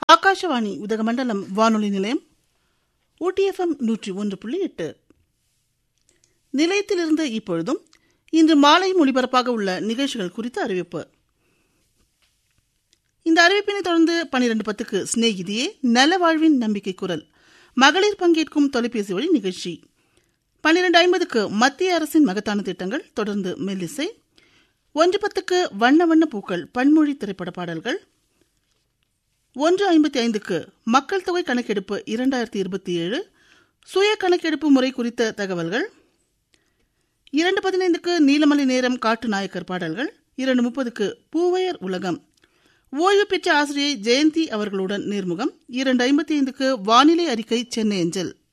ஆகாஷவாணி உதகமண்டலம் வானொலி நிலையம் ஊட்டிஎஃப்எம் நூற்றி ஒன்று புள்ளி எட்டு நிலையத்திலிருந்து இப்பொழுதும் இன்று மாலை ஒளிபரப்பாக உள்ள நிகழ்ச்சிகள் குறித்த அறிவிப்பு இந்த அறிவிப்பினை தொடர்ந்து பனிரெண்டு பத்துக்கு சிநேகிதியே நல வாழ்வின் நம்பிக்கை குரல் மகளிர் பங்கேற்கும் தொலைபேசி வழி நிகழ்ச்சி பன்னிரண்டு ஐம்பதுக்கு மத்திய அரசின் மகத்தான திட்டங்கள் தொடர்ந்து மெல்லிசை ஒன்று பத்துக்கு வண்ண வண்ண பூக்கள் பன்மொழி திரைப்பட பாடல்கள் ஒன்று ஐம்பத்தி ஐந்துக்கு மக்கள் தொகை கணக்கெடுப்பு இரண்டாயிரத்தி இருபத்தி ஏழு சுய கணக்கெடுப்பு முறை குறித்த தகவல்கள் இரண்டு பதினைந்துக்கு நீலமலை நேரம் காட்டு நாயக்கர் பாடல்கள் இரண்டு முப்பதுக்கு பூவையர் உலகம் ஓய்வு பெற்ற ஆசிரியை ஜெயந்தி அவர்களுடன் நேர்முகம் இரண்டு ஐம்பத்தி ஐந்துக்கு வானிலை அறிக்கை சென்னை அஞ்சல்